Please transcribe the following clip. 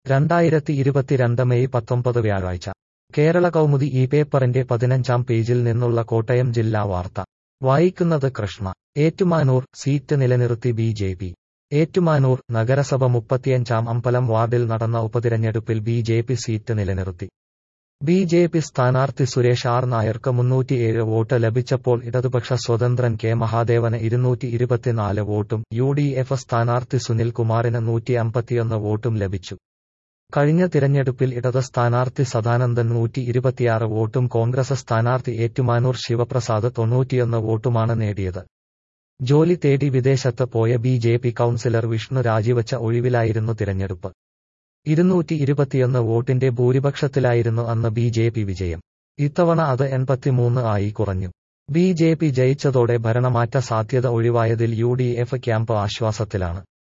രണ്ടായിരത്തി ഇരുപത്തിരണ്ട് മെയ് പത്തൊമ്പത് വ്യാഴാഴ്ച കേരള കൗമുദി ഈ പേപ്പറിന്റെ പതിനഞ്ചാം പേജിൽ നിന്നുള്ള കോട്ടയം ജില്ലാ വാർത്ത വായിക്കുന്നത് കൃഷ്ണ ഏറ്റുമാനൂർ സീറ്റ് നിലനിർത്തി ബി ജെ പി ഏറ്റുമാനൂർ നഗരസഭ മുപ്പത്തിയഞ്ചാം അമ്പലം വാർഡിൽ നടന്ന ഉപതിരഞ്ഞെടുപ്പിൽ ബി ജെ പി സീറ്റ് നിലനിർത്തി ബി ജെ പി സ്ഥാനാർത്ഥി സുരേഷ് ആർ നായർക്ക് മുന്നൂറ്റിയേഴ് വോട്ട് ലഭിച്ചപ്പോൾ ഇടതുപക്ഷ സ്വതന്ത്രൻ കെ മഹാദേവന് ഇരുന്നൂറ്റി ഇരുപത്തിനാല് വോട്ടും യു ഡി എഫ് സ്ഥാനാർത്ഥി സുനിൽ കുമാറിന് നൂറ്റി അമ്പത്തിയൊന്ന് വോട്ടും ലഭിച്ചു കഴിഞ്ഞ തിരഞ്ഞെടുപ്പിൽ ഇടത് സ്ഥാനാർത്ഥി സദാനന്ദൻ നൂറ്റി ഇരുപത്തിയാറ് വോട്ടും കോൺഗ്രസ് സ്ഥാനാർത്ഥി ഏറ്റുമാനൂർ ശിവപ്രസാദ് തൊണ്ണൂറ്റിയൊന്ന് വോട്ടുമാണ് നേടിയത് ജോലി തേടി വിദേശത്ത് പോയ B J P councillor Vishnu രാജിവച്ച ഒഴിവിലായിരുന്നു തിരഞ്ഞെടുപ്പ് ഇരുന്നൂറ്റി ഇരുപത്തിയൊന്ന് വോട്ടിന്റെ ഭൂരിപക്ഷത്തിലായിരുന്നു അന്ന് ബി ജെ പി വിജയം ഇത്തവണ അത് എൺപത്തിമൂന്ന് ആയി കുറഞ്ഞു ബി ജെ പി ജയിച്ചതോടെ ഭരണമാറ്റ സാധ്യത ഒഴിവായതിൽ യു ഡി എഫ് ക്യാമ്പ് ആശ്വാസത്തിലാണ്